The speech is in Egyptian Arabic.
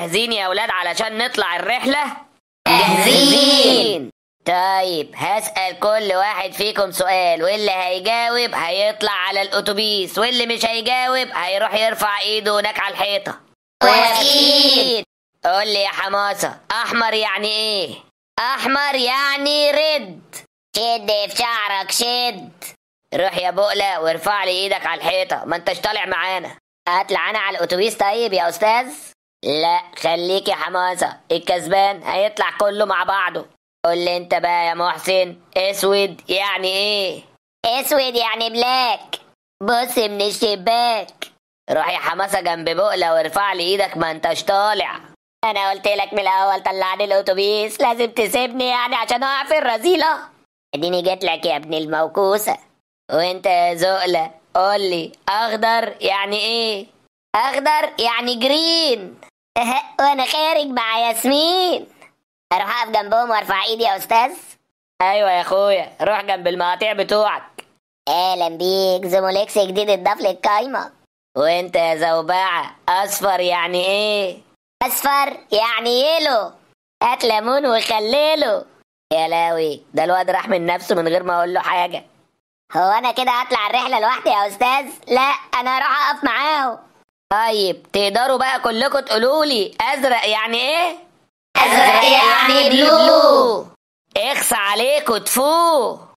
جاهزين يا ولاد علشان نطلع الرحلة؟ جاهزين. طيب هسأل كل واحد فيكم سؤال واللي هيجاوب هيطلع على الأتوبيس واللي مش هيجاوب هيروح يرفع ايده هناك على الحيطة موافقين. قول لي يا حماسة أحمر يعني ايه؟ أحمر يعني رد شد في شعرك شد روح يا بقلة وارفع لي ايدك على الحيطة ما انتش طالع معانا اطلع انا على الاتوبيس طيب يا استاذ لا خليك يا حماسة الكسبان هيطلع كله مع بعضه قول لي انت بقى يا محسن اسود يعني ايه اسود يعني بلاك بص من الشباك روح يا حماسة جنب بقلة وارفع لي ايدك ما انتش طالع انا قلت لك من الاول طلعني الاتوبيس لازم تسيبني يعني عشان اقع في الرذيله اديني جيت لك يا ابن الموكوسه وانت يا زقلة قول لي اخضر يعني ايه اخضر يعني جرين وانا خارج مع ياسمين اروح اقف جنبهم وارفع ايدي يا استاذ ايوه يا اخويا روح جنب المقاطيع بتوعك اهلا بيك زوموليكس جديد اتضاف للقايمه وانت يا زوبعة اصفر يعني ايه اصفر يعني يلو هات ليمون وخليله يا لاوي ده الواد راح من نفسه من غير ما اقول له حاجة هو انا كده هطلع الرحله لوحدي يا استاذ لا انا هروح اقف معاهم طيب تقدروا بقى كلكم تقولوا لي ازرق يعني ايه ازرق يعني بلو اخس عليكوا تفوه